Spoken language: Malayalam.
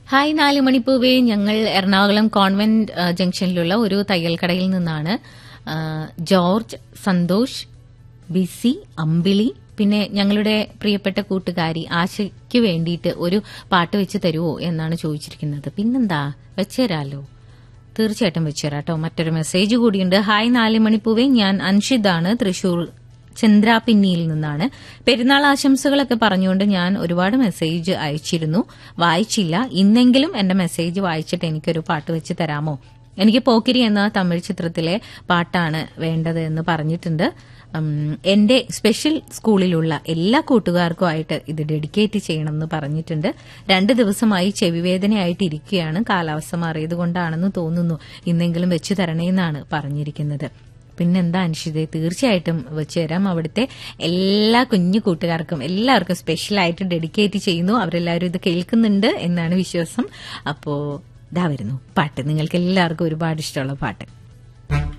ഹായ് നാല് മണിപ്പൂവേ ഞങ്ങൾ എറണാകുളം കോൺവെന്റ് ആ, ജംഗ്ഷനിലുള്ള ഒരു തയ്യൽ കടയിൽ നിന്നാണ് ആ, ജോർജ് സന്തോഷ് ബിസി അമ്പിളി പിന്നെ ഞങ്ങളുടെ പ്രിയപ്പെട്ട കൂട്ടുകാരി ആശയ്ക്ക് വേണ്ടിയിട്ട് ഒരു പാട്ട് വെച്ച് തരുമോ എന്നാണ് ചോദിച്ചിരിക്കുന്നത് പിന്നെന്താ വെച്ചുതരാലോ തീർച്ചയായിട്ടും വെച്ചുതരാട്ടോ മറ്റൊരു മെസ്സേജ് കൂടിയുണ്ട് ഹായ് നാല് മണിപ്പൂവേ ഞാൻ അൻഷിദാണ് തൃശൂർ ചന്ദ്രാപിന്നിയിൽ നിന്നാണ് പെരുന്നാൾ ആശംസകളൊക്കെ പറഞ്ഞുകൊണ്ട് ഞാൻ ഒരുപാട് മെസ്സേജ് അയച്ചിരുന്നു വായിച്ചില്ല ഇന്നെങ്കിലും എന്റെ മെസ്സേജ് വായിച്ചിട്ട് എനിക്കൊരു പാട്ട് വെച്ച് തരാമോ എനിക്ക് പോക്കിരി എന്ന തമിഴ് ചിത്രത്തിലെ പാട്ടാണ് വേണ്ടത് എന്ന് പറഞ്ഞിട്ടുണ്ട് ഉം, എന്റെ സ്പെഷ്യൽ സ്കൂളിലുള്ള എല്ലാ കൂട്ടുകാർക്കുമായിട്ട് ഇത് ഡെഡിക്കേറ്റ് ചെയ്യണമെന്ന് പറഞ്ഞിട്ടുണ്ട് രണ്ട് ദിവസമായി ചെവിവേദനയായിട്ട് ഇരിക്കുകയാണ് കാലാവസ്ഥ മാറിയത് കൊണ്ടാണെന്ന് തോന്നുന്നു ഇന്നെങ്കിലും വെച്ചു തരണേന്നാണ് പറഞ്ഞിരിക്കുന്നത് പിന്നെന്താ അനിഷിതേ തീർച്ചയായിട്ടും വെച്ച് തരാം അവിടുത്തെ എല്ലാ കുഞ്ഞു കൂട്ടുകാർക്കും എല്ലാവർക്കും സ്പെഷ്യലായിട്ട് ഡെഡിക്കേറ്റ് ചെയ്യുന്നു അവരെല്ലാവരും ഇത് കേൾക്കുന്നുണ്ട് എന്നാണ് വിശ്വാസം അപ്പോ ഇതാ വരുന്നു പാട്ട് നിങ്ങൾക്ക് എല്ലാവർക്കും ഒരുപാട് ഇഷ്ടമുള്ള പാട്ട്